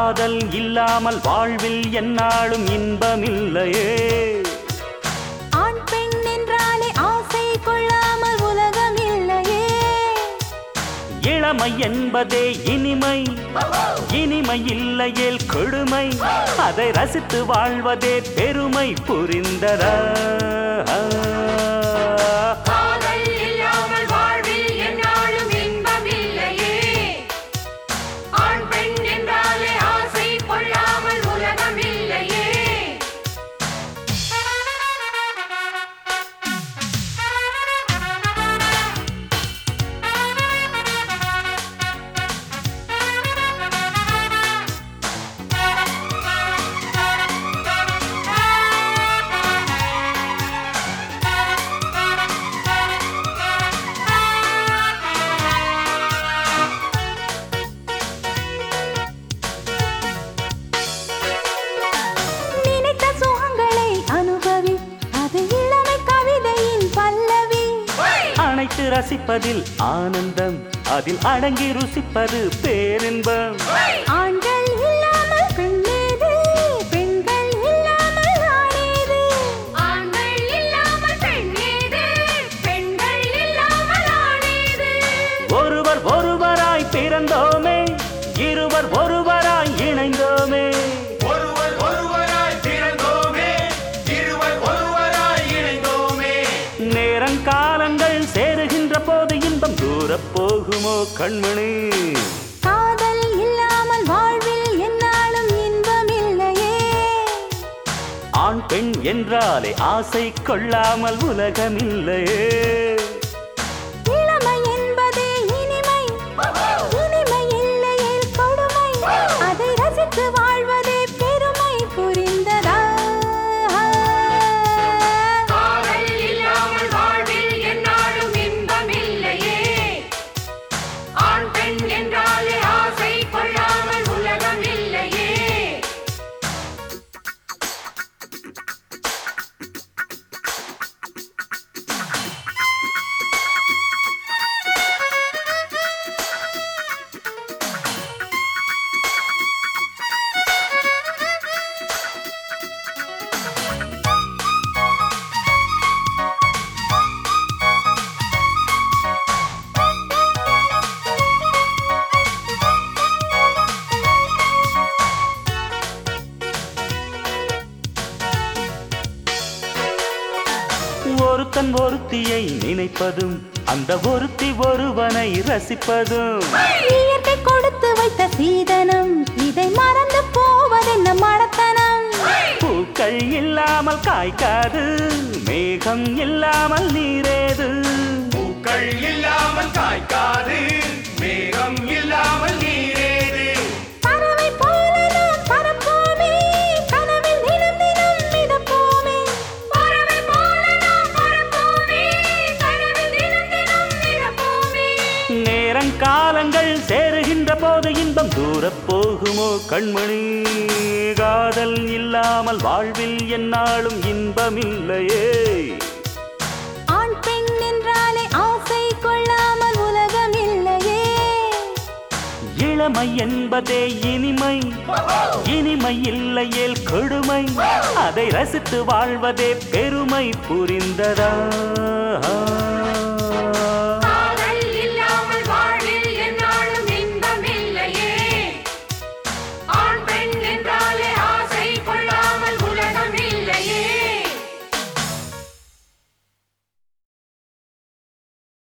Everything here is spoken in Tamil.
காதல் இல்லாமல் வாழ்வில் என்னாலும் இன்பமில்லையே ஆண் பெண் என்றாலே ஆசை கொள்ளாமல் உலகம் இல்லையே இளமை என்பதே இனிமை இனிமை இல்லையேல் கொடுமை அதை ரசித்து வாழ்வதே பெருமை புரிந்ததா காதல் இல்லாமல் வாழ்வில் என்னாலும் இன்பமில்லையே ஆண் பெண் என்றாலே ஆசை கொள்ளாமல் உலகம் இல்லையே நினைத்த சுகங்களை அனுபவி அது இளமை கவிதையின் பல்லவி அனைத்து ரசிப்பதில் ஆனந்தம் அதில் அடங்கி ருசிப்பது பேரின்பம் ஆண்கள் இல்லாமல் பெண்ணேது பெண்கள் இல்லாமல் ஆணேது ஆண்கள் இல்லாமல் பெண் ஏது பெண்கள் இல்லாமல் ஆணேது ஒருவர் ஒருவராய் பிறந்தோமே இருவர் ஒருவராய் இணைந்தோமே ஒருவர் ஒருவராய் பிறந்தோமே இருவர் ஒருவராய் இணைந்தோமே நேரங்காலங்கள் சேருகின்ற போது இன்பம் தூரப் போகுமோ கண்மணி காதல் இல்லாமல் வாழ்வில் என்னாலும் இன்பமில்லையே ஆண் பெண் என்றாலே ஆசை கொள்ளாமல் உலகமில்லையே இளமை என்பதே இனிமை இனிமை இல்லையே கொடுமை அதை ரசித்து வாழ்வதே பெருமை புரிந்ததா காதல் இல்லாமல் வாழ்வில் என்னாலும் இன்பமில்லையே ஆண் பெண் என்றாலே ஆசை கொள்ளாமல் உலகம் இல்லையே ஒருத்தன் ஒருத்தியை நினைப்பதும் அந்த ஒருத்தி ஒருவனை ரசிப்பதும் இயற்கை கொடுத்து வைத்த சீதனம் இதை மறந்து போவதென்ன மடத்தனம் பூக்கள் இல்லாமல் காய்க்காது மேகம் இல்லாமல் நீரேது பூக்கள் இல்லாமல் காய்க்காது மேகம் இல்லாமல் நீரேது பறவை போல நாம் பறப்போமே கனவில் தினம் தினம் மிதப்போமே பறவை போல நாம் பறப்போமே கனவில் தினம் தினம் மிதப்போமே நேரங்காலங்கள் சேருகின்ற போது இன்பம் தூரப் போகுமோ கண்மணி காதல் இல்லாமல் வாழ்வில் என்னாலும் இன்பமில்லையே ஆண் பெண் என்றாலே ஆசை கொள்ளாமல் உலகம் இல்லையே இளமை என்பதே இனிமை இனிமை இல்லையேல் கொடுமை அதை ரசித்து வாழ்வதே பெருமை புரிந்ததா